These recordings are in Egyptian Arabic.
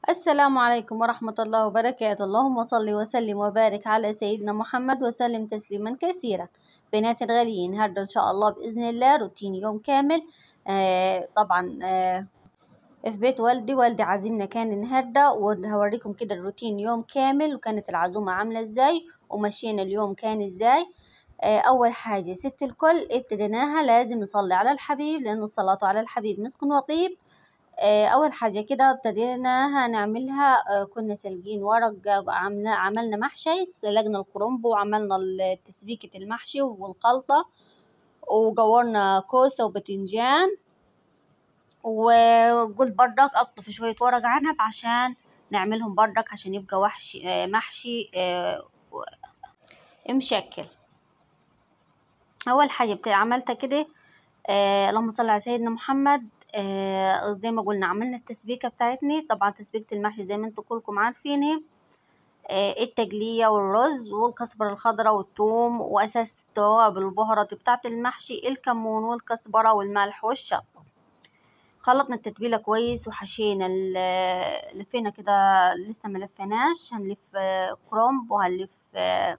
السلام عليكم ورحمة الله وبركاته اللهم صل وسلم وبارك على سيدنا محمد وسلم تسليما كثيرا بنات الغاليين النهارده إن شاء الله بإذن الله روتين يوم كامل آه طبعا آه في بيت والدي والدي عازمنا كان النهارده وهوريكم كده الروتين يوم كامل وكانت العزومة عاملة ازاي ومشينا اليوم كان ازاي آه أول حاجة ست الكل ابتديناها لازم نصلي على الحبيب لأن الصلاة على الحبيب مسك وطيب آه، أول حاجة كده ابتديناها نعملها آه، كنا سالجين ورق عملنا عملنا محشي سلقنا الكرنب وعملنا ال- تسبيكة المحشي والخلطة وجورنا كوسة وباذنجان وقلت بردك أقطف شوية ورق عنب عشان نعملهم بردك عشان يبقى وحشي آه، محشي آه، و- مشكل أول حاجة بت- عملتها كده آه اللهم صل على سيدنا محمد آه زي ما قلنا عملنا التسبيكة بتاعتنا طبعا تسبيكة المحشي زي ما انتوا كلكم عارفين آه التجلية والرز والكزبرة الخضراء والثوم وأساس التوابل والبهارات بتاعة المحشي الكمون والكزبرة والملح والشطة خلطنا التتبيلة كويس وحشينا ال- لفينا كده لسه ملفناش هنلف آه، كرنب وهنلف آه،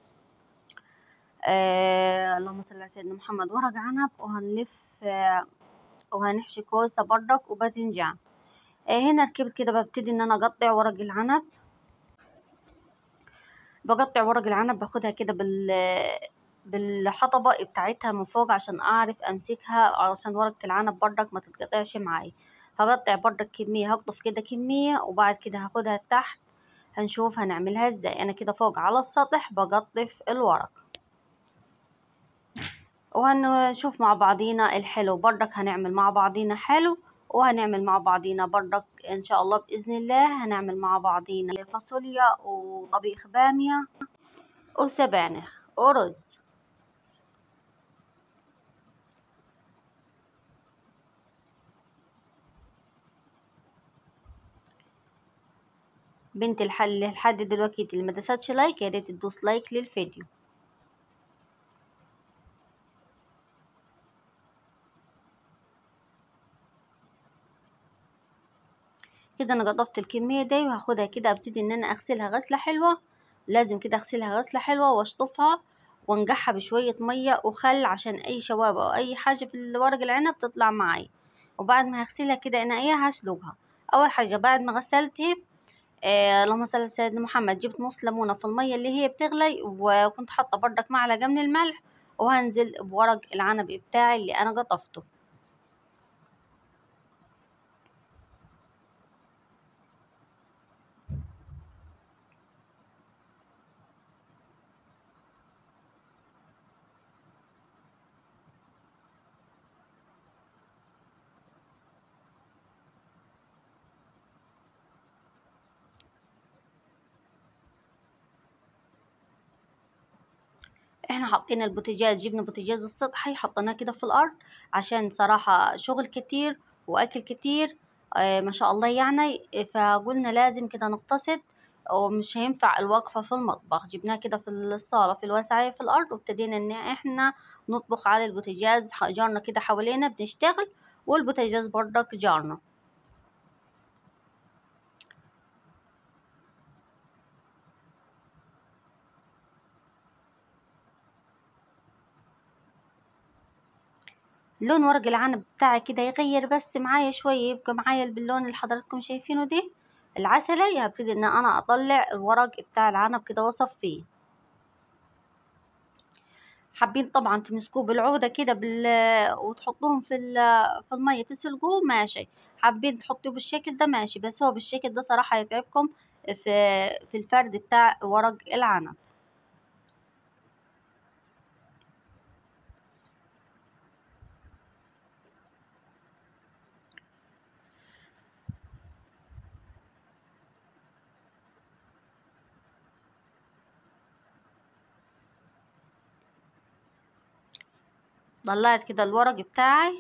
آه اللهم صل على سيدنا محمد ورق عنب وهنلف آه وهنحشي كوسة بردك وباذنجان آه هنا ركبت كده ببتدي ان انا اقطع ورق العنب بقطع ورق العنب باخدها كده بال بالحطبة بتاعتها من فوق عشان اعرف امسكها عشان ورقة العنب بردك ما تتقطعش معايا هقطع بردك كمية هقطف كده كمية وبعد كده هاخدها تحت هنشوف هنعملها ازاي انا كده فوق على السطح بقطف الورق وهنشوف مع بعضينا الحلو بردك هنعمل مع بعضينا حلو وهنعمل مع بعضينا بردك ان شاء الله باذن الله هنعمل مع بعضينا فاصوليا وطبيخ باميه وسبانخ ورز بنت الحل لحد دلوقتي اللي ما دستش لايك يا ريت تدوس لايك للفيديو كده انا قطفت الكميه دي وهاخدها كده ابتدي ان انا اغسلها غسله حلوه لازم كده اغسلها غسله حلوه واشطفها وانقعها بشويه ميه وخل عشان اي شوائب او اي حاجه في ورق العنب تطلع معايا وبعد ما هغسلها كده انا ايه هسلقها اول حاجه بعد ما غسلتها آه اللهم صل على سيدنا محمد جبت نص ليمونه في الميه اللي هي بتغلي وكنت حاطه بردك معلقه من الملح وهنزل بورق العنب بتاعي اللي انا قطفته احنا حاطين البوتاجاز جبنا بوتاجاز السطحي حطيناه كده في الارض عشان صراحة شغل كتير واكل كتير آه ما شاء الله يعني فقلنا لازم كده نقتصد ومش هينفع الوقفة في المطبخ جبناه كده في الصالة في الواسعة في الارض وابتدينا ان احنا نطبخ على البوتاجاز جارنا كده حوالينا بنشتغل والبوتاجاز برضك جارنا لون ورق العنب بتاعي كده يغير بس معايا شوية يبقى معايا باللون اللي حضراتكم شايفينه ده العسلي هبتدي ان انا اطلع الورق بتاع العنب كده واصفيه حابين طبعا تمسكوه بالعودة كده بال وتحطوهم في ال... في المية تسلقوه ماشي حابين تحطوه بالشكل ده ماشي بس هو بالشكل ده صراحة يتعبكم في في الفرد بتاع ورق العنب طلعت كده الورق بتاعي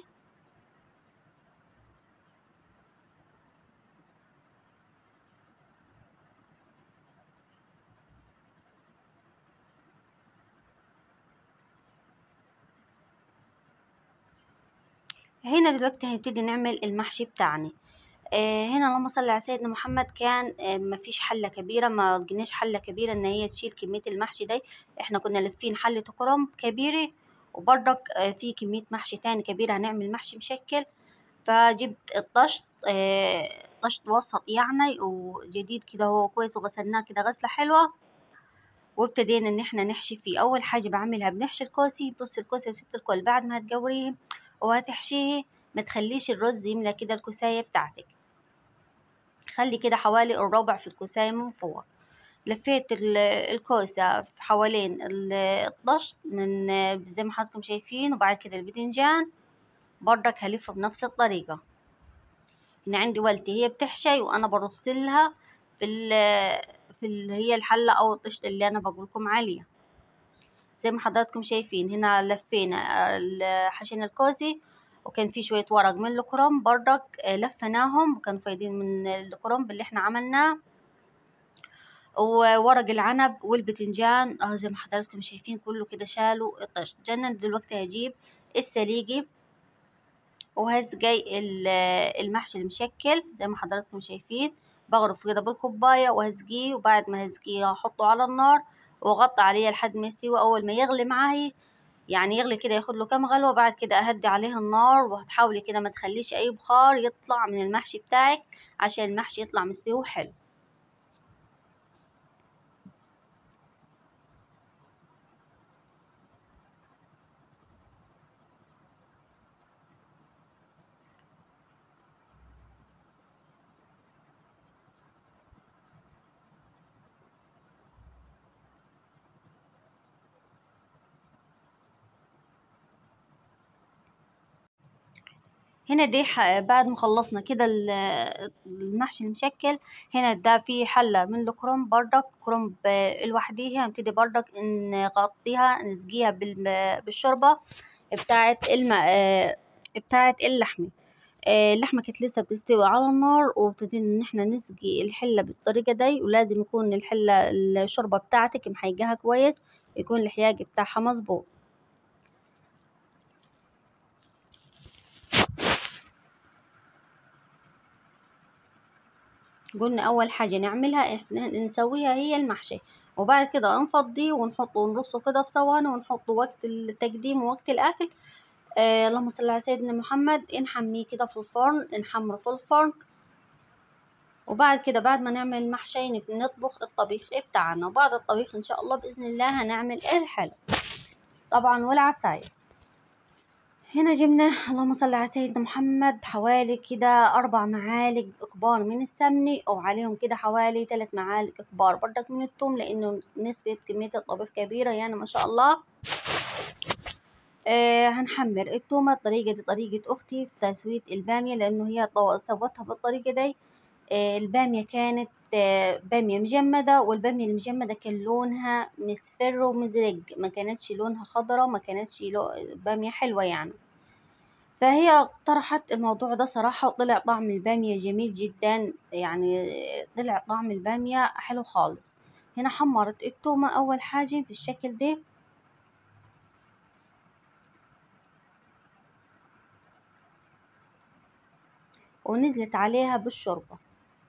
هنا دلوقتي هنبتدي نعمل المحشي بتاعنا آه هنا اللهم صل على سيدنا محمد كان آه مفيش حلة كبيرة ما لقيناش حلة كبيرة ان هي تشيل كمية المحشي ده احنا كنا لافين حلة كرنب كبيرة وبرضك آه في كمية محشي تاني كبيرة هنعمل محشي مشكل فجبت الطشت آه طشت وسط يعني وجديد كده هو كويس وغسلناه كده غسلة حلوة وابتدينا ان احنا نحشي فيه اول حاجة بعملها بنحشي الكوسي بص الكوسي يا ست الكل بعد ما هتقوريه وهتحشيه ما تخليش الرز يملى كده الكوساية بتاعتك خلي كده حوالي الربع في الكوساية من فوق لفيت الكوسة حوالين الطشت من زي ما حضراتكم شايفين وبعد كده البتنجان برضك هلفه بنفس الطريقة هنا عندي والدتي هي بتحشي وانا برص لها في ال في اللي هي الحلة او الطشت اللي انا بقولكم عليها زي ما حضراتكم شايفين هنا لفينا حشينا الكوسي وكان في شوية ورق من الكرنب برضك لفناهم وكانوا فايدين من الكرنب اللي احنا عملناه وورق العنب والبتنجان اهو زي ما حضراتكم شايفين كله كده شالوا الطشت جنن دلوقتي هجيب السليقي وهسقي المحشي المشكل زي ما حضراتكم شايفين بغرف كده بالكوباية وهسقيه وبعد ما هسقيه هحطه على النار واغطي عليه لحد ما يستوي اول ما يغلي معاي يعني يغلي كده ياخد له كام غلوه بعد كده اهدي عليه النار وهتحاولي كده ما تخليش اي بخار يطلع من المحشي بتاعك عشان المحشي يطلع مستوي حلو هنا دي بعد ما خلصنا كده المحشي المشكل هنا ده في حلة من الكرنب بردك كرنب لوحديها هنبتدي بردك نغطيها نسقيها بالشوربة بتاعة الم بتاعة اللحمة اللحمة كانت لسه بتستوي على النار وابتدينا ان احنا نسقي الحلة بالطريقة دي ولازم يكون الحلة الشوربة بتاعتك محيجاها كويس يكون الحياج بتاعها مظبوط قلنا اول حاجة نعملها احنا نسويها هي المحشي وبعد كده نفضيه ونحطه ونرصه كده في صواني ونحطه وقت التقديم ووقت الاكل آه اللهم صل على سيدنا محمد نحميه كده في الفرن نحمره في الفرن وبعد كده بعد ما نعمل المحشي نطبخ الطبيخ بتاعنا وبعد الطبيخ ان شاء الله باذن الله هنعمل الحلو طبعا والعساير هنا جبنا اللهم صل على سيدنا محمد حوالي كده أربع معالق كبار من السمنة وعليهم كده حوالي ثلاث معالق كبار بردك من الثوم لأنه نسبة كمية الطبيخ كبيرة يعني ما شاء الله آه هنحمر التومة الطريقة دي طريقة أختي في تسوية البامية لأنه هي سوتها بالطريقة دي آه البامية كانت آه بامية مجمدة والبامية المجمدة كان لونها مصفر ومزرق ما كانتش لونها خضرة ما كانتش لو بامية حلوة يعني فهي اقترحت الموضوع ده صراحة وطلع طعم البامية جميل جدا يعني طلع طعم البامية حلو خالص هنا حمرت التومة أول حاجة بالشكل ده ونزلت عليها بالشوربة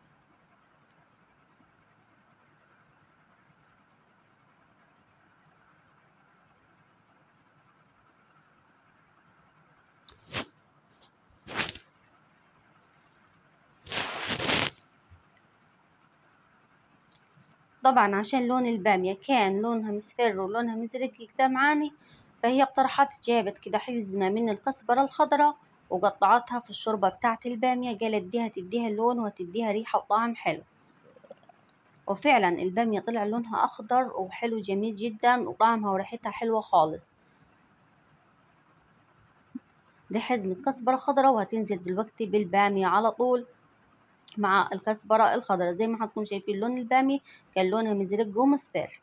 طبعا عشان لون البامية كان لونها مصفر ولونها مزرق كده معاني فهي اقترحت جابت كده حزمة من الكزبرة الخضراء وقطعتها في الشوربة بتاعة البامية قالت دي هتديها لون وهتديها ريحة وطعم حلو وفعلا البامية طلع لونها أخضر وحلو جميل جدا وطعمها وريحتها حلوة خالص دي حزمة كزبرة خضراء وهتنزل دلوقتي بالبامية على طول مع الكزبرة الخضراء زي ما حضراتكم شايفين لون البامي كان لونها مزرق ومصفر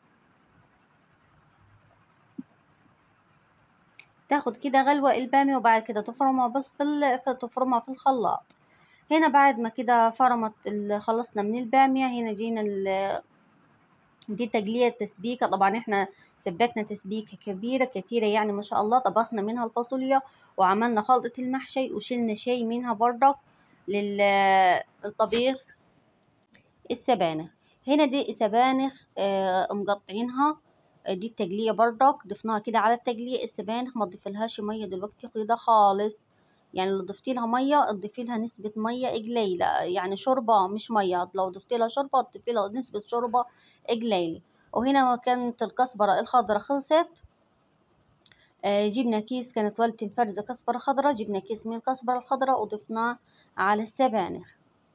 تاخد كده غلوة البامي وبعد كده تفرمها بالخل تفرمها في الخلاط هنا بعد ما كده فرمت خلصنا من البامية هنا جينا دي تقلية تسبيكة طبعا احنا سبكنا تسبيكة كبيرة كتيرة يعني ما شاء الله طبخنا منها الفاصوليا وعملنا خلطة المحشي وشلنا شي منها برضك للطبيخ السبانخ هنا دي سبانخ آه مقطعينها دي التجلية بردك ضفناها كده على التجلية السبانخ ما تضيفلهاش مية دلوقتي كده خالص يعني لو ضفتي لها مية تضيفي لها نسبة مية قليلة يعني شوربة مش مية لو ضفتي لها شوربة تضيفي لها نسبة شوربة قليلة وهنا كانت الكزبرة الخضرا خلصت آه جبنا كيس كانت والدتي مفرزة كزبرة خضرا جبنا كيس من الكزبرة الخضرا وضفناه على السبانخ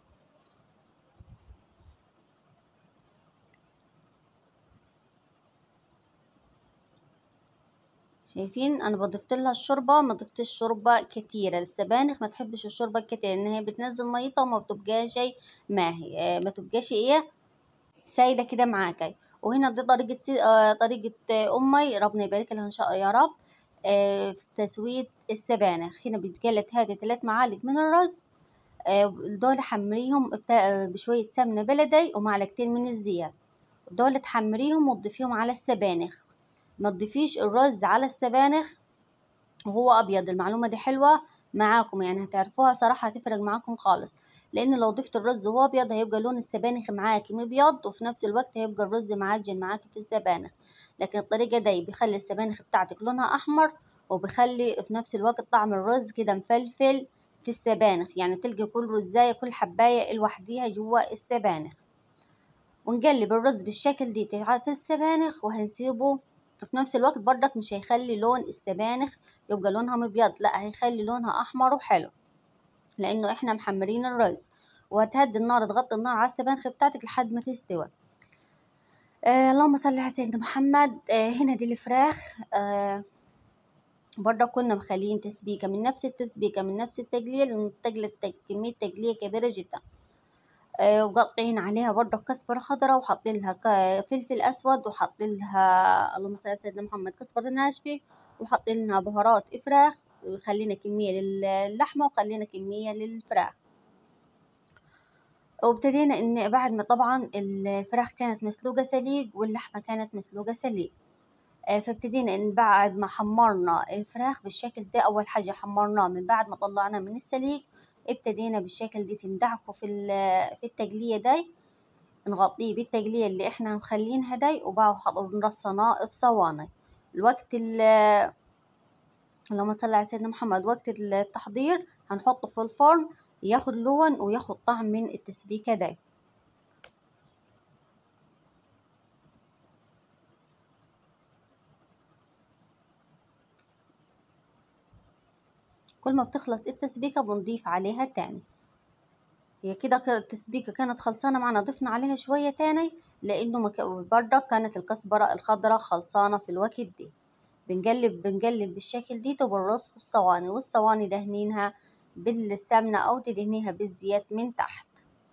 شايفين انا بضفت لها الشوربه ما ضفتش شوربه كتيره السبانخ ما تحبش الشوربه الكتيره لان هي بتنزل ميتها وما بتبقاش ماهي آه ما تبقاش ايه سايله كده معاكي وهنا دي طريقه سي... آه طريقه آه امي ربنا يبارك لها ان شاء الله يا رب آه في تسويه السبانخ هنا بتجلت هذه ثلاث معالق من الرز آه دول حمريهم بشويه سمنه بلدي ومعلقتين من الزيت دول تحمريهم وتضيفيهم على السبانخ ما تضيفيش الرز على السبانخ وهو ابيض المعلومه دي حلوه معاكم يعني هتعرفوها صراحه هتفرق معاكم خالص لان لو ضفت الرز وهو ابيض هيبقى لون السبانخ معاكي مبيض وفي نفس الوقت هيبقى الرز معجن معاكي في السبانخ لكن الطريقه دي بيخلي السبانخ بتاعتك لونها احمر وبيخلي في نفس الوقت طعم الرز كده مفلفل في السبانخ يعني تلقي كل رزايه كل حبايه لوحديها جوا السبانخ ونقلب الرز بالشكل دي في السبانخ وهنسيبه وفي نفس الوقت بردك مش هيخلي لون السبانخ يبقى لونها مبيض لا هيخلي لونها احمر وحلو لانه احنا محمرين الرز وهتهدي النار تغطي النار على السبانخ بتاعتك لحد ما تستوي آه اللهم صل على سيدنا محمد آه هنا دي الفراخ آه برضه كنا مخلين تسبيكة من نفس التسبيكة من نفس التجلية لأن التجلية كمية تجلية كبيرة جدا آه وقطعين عليها برضه كزبرة خضرا وحاطين لها فلفل أسود وحاطين لها اللهم صل على سيدنا محمد كزبرة ناشفة وحاطين لها بهارات فراخ وخلينا كمية للحمة وخلينا كمية للفراخ وابتدينا ان بعد ما طبعا الفراخ كانت مسلوقة سليق واللحمة كانت مسلوقة سليق فابتدينا ان بعد ما حمرنا الفراخ بالشكل ده اول حاجة حمرناه من بعد ما طلعناه من السليق ابتدينا بالشكل دي تندعكه في في التقلية دي نغطيه بالتقلية اللي احنا مخلينها دي وبعد نرصناه في صواني الوقت اللهم صل على سيدنا محمد وقت التحضير هنحطه في الفرن ياخد لون وياخد طعم من التسبيكة دي كل ما بتخلص التسبيكة بنضيف عليها تاني هي كده التسبيكة كانت خلصانة معنا ضفنا عليها شوية تاني لأنه بردك كانت الكزبرة الخضراء خلصانة في الوقت دي بنقلب بنقلب بالشكل دي وبنرص في الصواني والصواني دهنينها بالسمنة أو تدهنيها بالزيت من تحت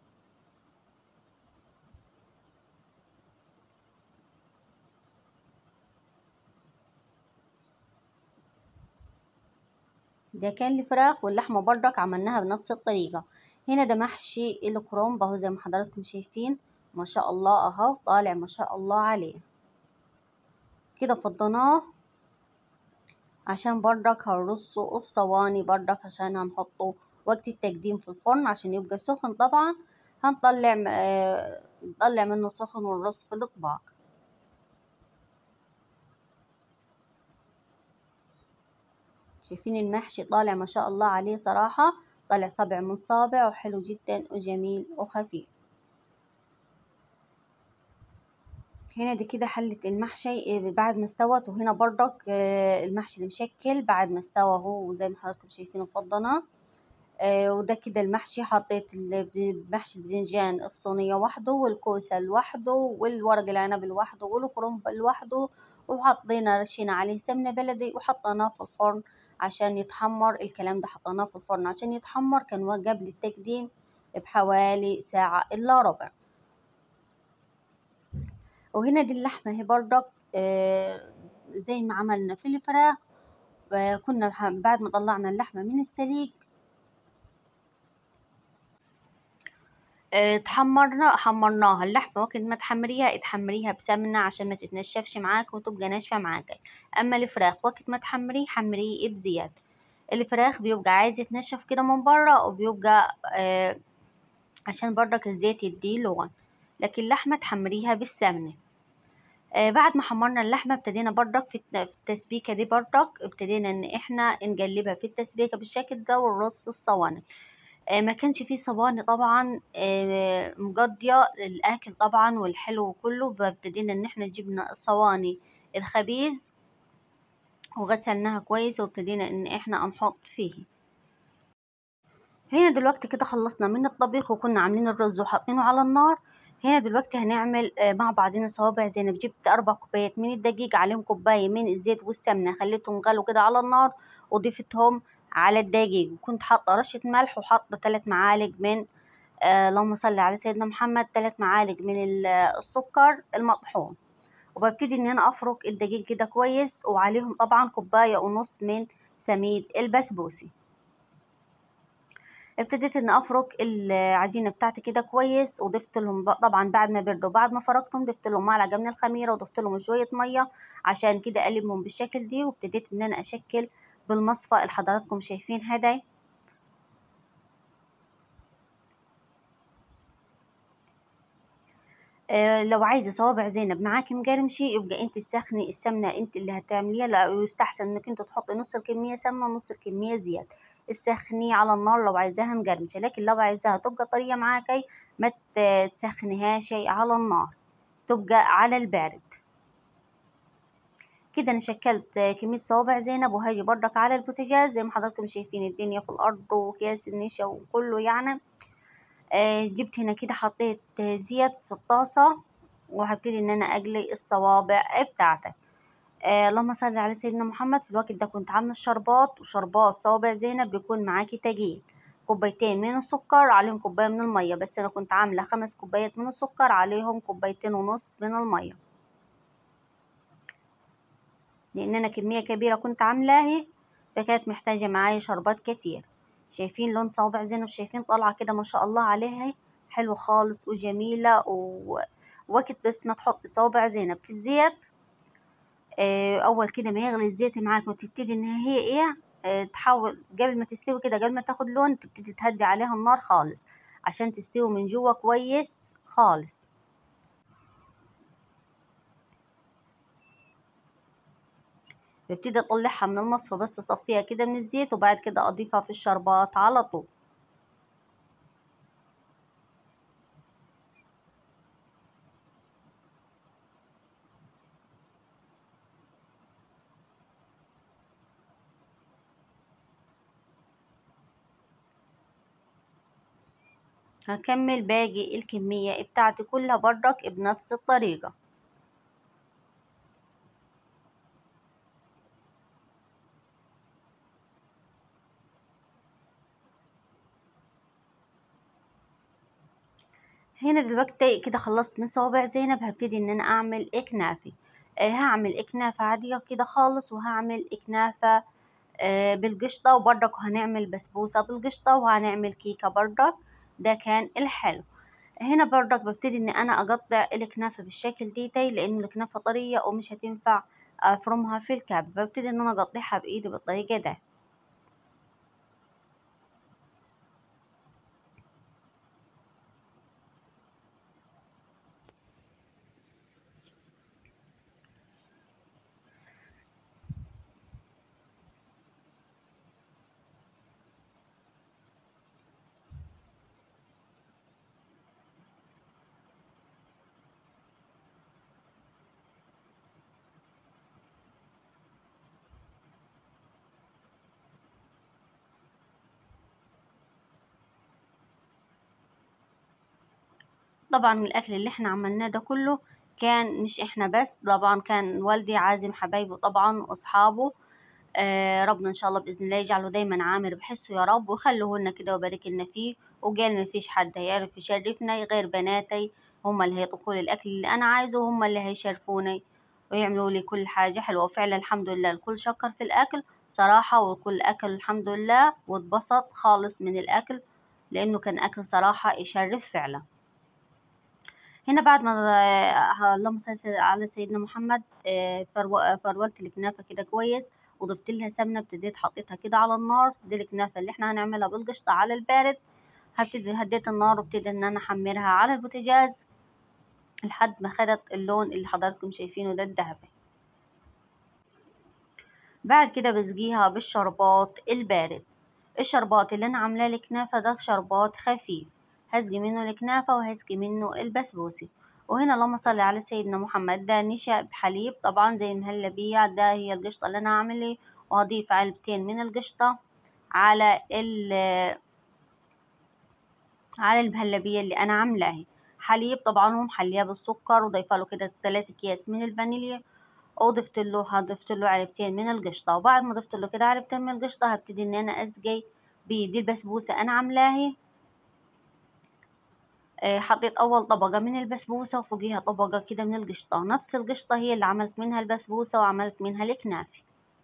ده كان الفراخ واللحمة بردك عملناها بنفس الطريقة هنا ده محشي الكرومب اهو زي ما حضراتكم شايفين ما شاء الله اهو طالع ما شاء الله عليه كده فضيناه عشان بردك هنرصه في صواني بردك عشان هنحطه وقت التقديم في الفرن عشان يبقى سخن طبعا هنطلع آه نطلع منه سخن ونرص في الاطباق شايفين المحشي طالع ما شاء الله عليه صراحة طالع صابع من صابع وحلو جدا وجميل وخفيف هنا دي كده حلة المحشي بعد ما استوت وهنا برضك المحشي المشكل بعد ما استوى اهو زي ما حضراتكم شايفينه فضناه وده كده المحشي حطيت محشي الباذنجان في صينية وحده والكوسة لوحده والورق العنب لوحده والكرنب لوحده وحطينا رشينا عليه سمنة بلدي وحطيناه في الفرن عشان يتحمر الكلام ده حطيناه في الفرن عشان يتحمر كان قبل التقديم بحوالي ساعة إلا ربع وهنا دي اللحمة اهي بردك آه زي ما عملنا في الفراخ آه كنا بعد ما طلعنا اللحمة من السليق آه تحمرنا حمرناها اللحمة وقت ما تحمريها تحمريها بسمنة عشان ما تتنشفش معاك وتبقى ناشفة معاك أما الفراخ وقت ما تحمريه حمريه بزيت الفراخ بيبقى عايز يتنشف كده من بره وبيبقى آه عشان برضك الزيت يديه لون لكن اللحمة تحمريها بالسمنة آه بعد ما حمرنا اللحمة ابتدينا برضك في التسبيكة دي برضك ابتدينا ان احنا نقلبها في التسبيكة بالشكل ده والرز في الصواني آه ما كانش فيه صواني طبعا آه مقضية الاكل طبعا والحلو كله فابتدينا ان احنا جبنا الصواني الخبيز وغسلناها كويس وابتدينا ان احنا نحط فيه هنا دلوقتي كده خلصنا من الطبيخ وكنا عاملين الرز وحاطينه على النار هنا دلوقتي هنعمل مع بعضنا صوابع زينب جبت اربع كوبايات من الدقيق عليهم كوبايه من الزيت والسمنه خليتهم غلوا كده على النار وضفتهم على الدقيق وكنت حاطه رشه ملح وحاطه ثلاث معالق من آه اللهم صل على سيدنا محمد ثلاث معالق من السكر المطحون وببتدي ان انا افرك الدقيق كده كويس وعليهم طبعا كوبايه ونص من سميد البسبوسي ابتديت ان افرك العجينه بتاعتي كده كويس وضفت لهم طبعا بعد ما بردوا بعد ما فركتهم ضفت لهم معلقه من الخميره وضفت لهم شويه ميه عشان كده اقلبهم بالشكل دي وابتديت ان انا اشكل بالمصفى اللي حضراتكم شايفين هداي آه لو عايزه صوابع زينب معاكي مقرمشي يبقى انت تسخني السمنه انت اللي هتعمليها لا يستحسن انك انت تحطي نص الكميه سمنه ونص الكميه زيت تسخنيه على النار لو عايزاها مقرمشه لكن لو عايزاها تبقى طريه معاكي ما تسخنيهاش على النار تبقى على البارد كده انا شكلت كميه صوابع زينب وهاجي بردك على البوتاجاز زي ما حضراتكم شايفين الدنيا في الارض وكياس النشا وكله يعني آه جبت هنا كده حطيت زيت في الطاسة وهبتدي ان انا اقلي الصوابع بتاعتي آه اللهم صل على سيدنا محمد في الوقت ده كنت عاملة الشربات وشربات صوابع زينب بيكون معاكي تجيل كوبايتين من السكر عليهم كوباية من المية بس انا كنت عاملة خمس كوبايات من السكر عليهم كوبايتين ونص من المية لان انا كمية كبيرة كنت عاملاها فكانت محتاجة معايا شربات كتير شايفين لون صوابع زينب شايفين طالعة كده ما شاء الله عليها حلوة خالص وجميلة ووقت بس ما تحط صوابع زينب في الزيت اه اول كده ما يغلي الزيت معاك وتبتدي ان هي ايه اه تحاول قبل ما تستوي كده قبل ما تاخد لون تبتدي تهدي عليها النار خالص عشان تستوي من جوه كويس خالص ببتدي اطلعها من المصفى بس اصفيها كده من الزيت وبعد كده اضيفها في الشربات على طول هكمل باقي الكمية بتاعتي كلها بردك بنفس الطريقة هنا دلوقتي كده خلصت من صوابع زينب هبتدي ان انا اعمل اكنافي آه هعمل اكنافة عادية كده خالص وهعمل اكنافة آه بالقشطة وبرضك هنعمل بسبوسة بالقشطة وهنعمل كيكة برضك ده كان الحلو هنا برضك ببتدي ان انا اقطع الكنافة بالشكل ديتي لان الكنافة طرية ومش هتنفع افرمها في الكعب ببتدي ان انا اقطعها بايدي بالطريقة ده طبعا الأكل اللي احنا عملناه ده كله كان مش احنا بس طبعا كان والدي عازم حبايبه طبعا وأصحابه آه ربنا إن شاء الله بإذن الله يجعله دايما عامر بحسه يا رب ويخليه لنا كده ويبارك لنا فيه وقال مفيش حد هيعرف يشرفنا غير بناتي هما اللي هيطبخوا لي الأكل اللي أنا عايزه وهما اللي هيشرفوني ويعملوا لي كل حاجة حلوة وفعلا الحمد لله الكل شكر في الأكل صراحة والكل أكل الحمد لله واتبسط خالص من الأكل لأنه كان أكل صراحة يشرف فعلا هنا بعد ما اللهم صل على سيدنا محمد فرولت الكنافة كده كويس وضفت لها سمنه ابتديت حطيتها كده على النار دي الكنافه اللي احنا هنعملها بالقشطه على البارد هبتدي هديت النار وابتدي ان انا احمرها على البوتاجاز لحد ما خدت اللون اللي حضراتكم شايفينه ده الذهبي بعد كده بسقيها بالشربات البارد الشربات اللي انا عاملاه الكنافه ده شربات خفيف هسقي منه الكنافه وهسقي منه البسبوسه وهنا اللهم صل على سيدنا محمد ده نشا بحليب طبعا زي المهلبية ده هي القشطة اللي أنا هعملها وهضيف علبتين من القشطة على ال على المهلبية اللي أنا عاملاها حليب طبعا ومحلياه بالسكر وضيفه له كده تلاتة أكياس من الفانيليا وضفت له ضفت له علبتين من القشطة وبعد ما ضفت له كده علبتين من القشطة هبتدي إن أنا أسقي بدي البسبوسة أنا عاملاها آه، حطيت أول طبقة من البسبوسة وفوقيها طبقة كده من القشطة نفس القشطة هي اللي عملت منها البسبوسة وعملت منها الكنافة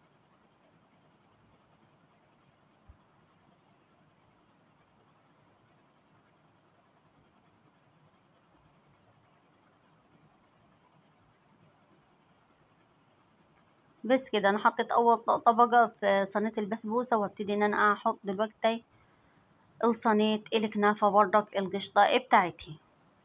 بس كده انا حطيت اول طبقة في صينية البسبوسة وابتدي ان انا احط دلوقتي الصينية الكنافة برضك القشطة بتاعتي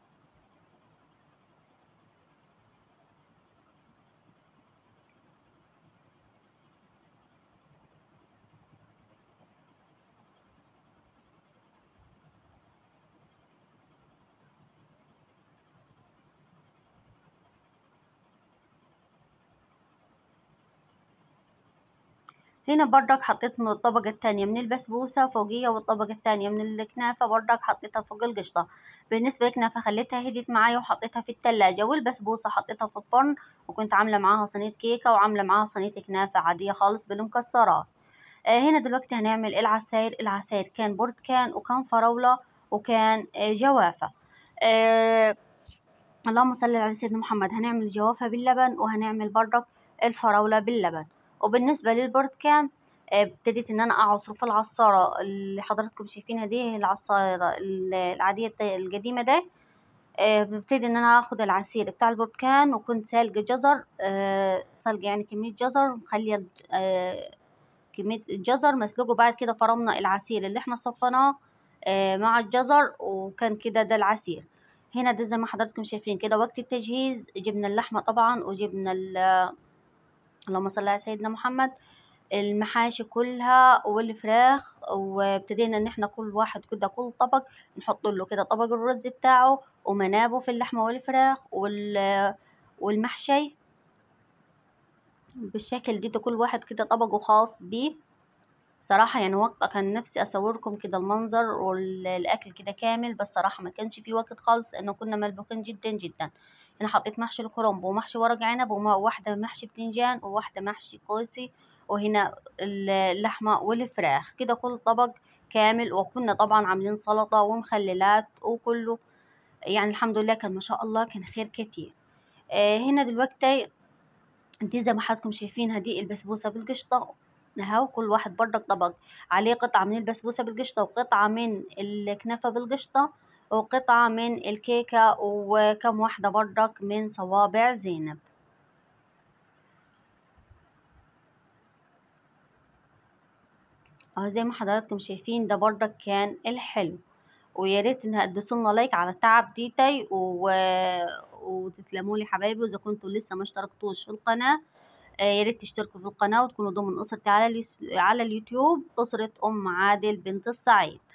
هنا بردك حطيت من الطبقة التانية من البسبوسة فوقيها والطبقة التانية من الكنافة بردك حطيتها فوق القشطة بالنسبة للكنافة خليتها هديت معايا وحطيتها في التلاجة والبسبوسة حطيتها في الفرن وكنت عاملة معاها صينية كيكة وعاملة معاها صينية كنافة عادية خالص بالمكسرات آه هنا دلوقتي هنعمل العصاير العصاير كان برتكان وكان فراولة وكان آه جوافة آه اللهم صل على سيدنا محمد هنعمل جوافة باللبن وهنعمل بردك الفراولة باللبن وبالنسبة للبرتكان آه، ابتديت ان انا اعصره في العصارة اللي حضراتكم شايفينها دي العصارة العادية القديمة ده آه، ببتدي ان انا اخد العصير بتاع البرتكان وكنت سالقة جزر آه، سالقة يعني كمية جزر مخلية كمية الجزر مسلوق وبعد كده فرمنا العصير اللي احنا صفناه مع الجزر وكان كده ده العصير هنا ده زي ما حضراتكم شايفين كده وقت التجهيز جبنا اللحمة طبعا وجبنا اللهم صل على سيدنا محمد المحاشي كلها والفراخ وابتدينا ان احنا كل واحد كده كل طبق نحط له كده طبق الرز بتاعه ومنابه في اللحمه والفراخ وال والمحشي بالشكل دي كل واحد كده طبقه خاص بيه صراحة يعني وقت كان نفسي أصوركم كده المنظر والأكل كده كامل بس صراحة ما كانش في وقت خالص لأنه كنا ملبوخين جدا جدا هنا حطيت محشي الكرنب ومحشي ورق عنب وواحدة محشي بتنجان وواحدة محشي كوسي وهنا اللحمة والفراخ كده كل طبق كامل وكنا طبعا عاملين سلطة ومخللات وكله يعني الحمد لله كان ما شاء الله كان خير كتير آه هنا دلوقتي دي زي ما حضراتكم شايفين دي البسبوسة بالقشطة اهو كل واحد بردك طبق عليه قطعة من البسبوسة بالقشطة وقطعة من الكنافة بالقشطة وقطعة من الكيكة وكم واحدة بردك من صوابع زينب اهو زي ما حضراتكم شايفين ده بردك كان الحلو ويا ريت انها تدوسولنا لايك على التعب ديتي و... وتسلموا لي حبايبي واذا كنتوا لسه ما اشتركتوش في القناه آه، يا ريت تشتركوا في القناه وتكونوا ضمن اسرتي على على اليوتيوب اسره ام عادل بنت السعيد